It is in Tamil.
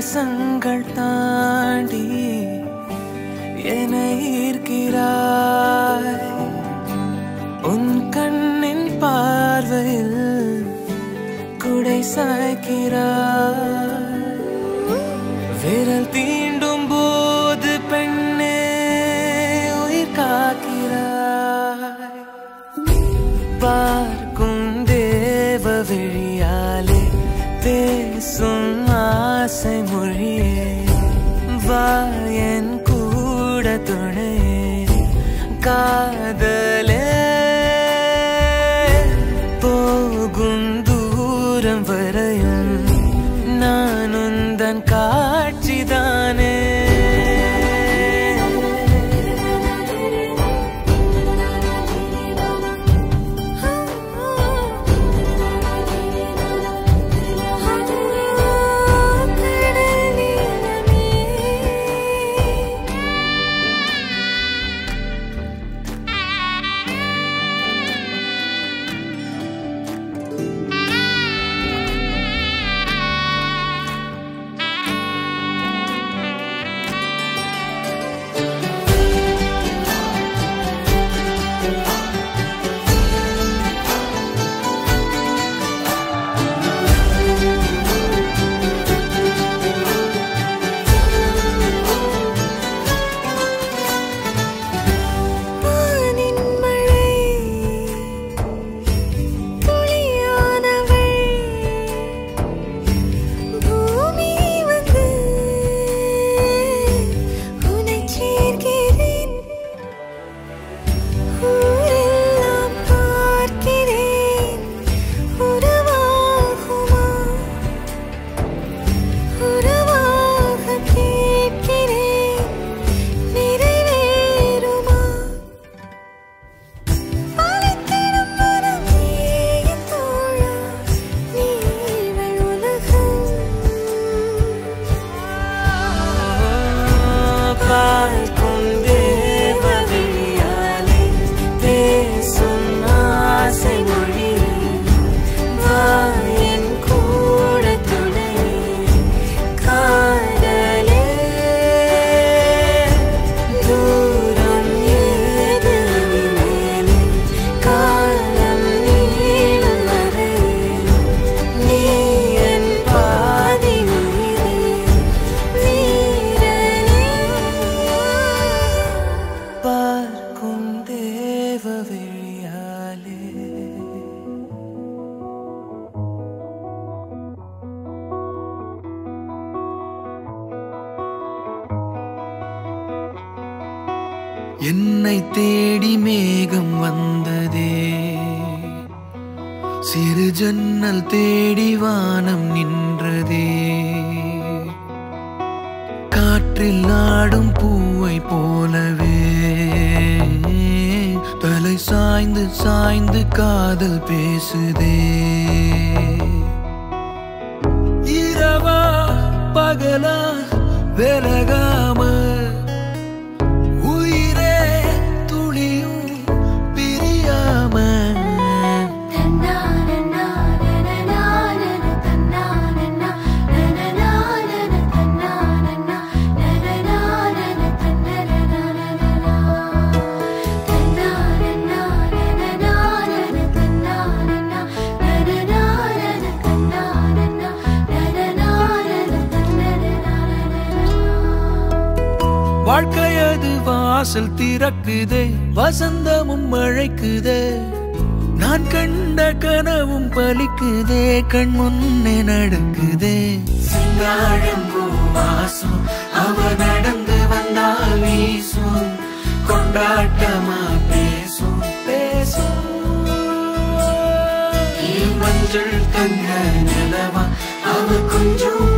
தேசங்கள் தாண்டி என ஈர்க்கிறாய் உன் கண்ணின் பார்வையில் குடை சாய்க்கிறாய் விரல் தீண்டும் போது பெண்ணே உயிர் காக்கிறாய் பார்க்கும் தேவ விழியாலே பேசும் ஆசை மொழியே வா என் கூட துணையே காதலே போகும் தூரம் வரையும் நான் உந்தன் காட்சிதானே வானின் மழை துளியானவள் பூமி வந்து உனைச் சேர்க்கிறேன் ஊரெல்லாம் பார்க்கிறேன் உறவாகுமா உறவாக கேட்கிறேன் நிறைவேறுமா அழைத்திடும் மனம் நீயின் தோழா நீவள் உலகம் பார்க்கும் தேவ விழியாலே பேசும் ஆசை மொழி வா என் கூட துணை காதலே தூரம் ஏது மேலே காலம் நீளும் வரை நீ என் பாதி உயிரே வீரனே பார்க்கும் தேவ விழியாலே என்னை தேடி மேகம் வந்ததே சிறு ஜன்னல் தேடி வானம் நின்றதே காற்றில் ஆடும் பூவை போலவே தலை சாய்ந்து சாய்ந்து காதல் பேசுதே இரவா பகலா விலகாம உயிரே துளியும் பிரியாம வாழ்க்கையது வாசல் திறக்குதே வசந்தமும் அழைக்குதே நான் கண்ட கனவும் பலிக்குதே கண் முன்னே நடக்குதே சிங்காழம் வாசம் அவ நடந்து வந்தால் வீசும் கொண்டாட்டமா பேசும் பேசும் ஏ மஞ்சள் தங்க நிலவா அவ கொஞ்சம்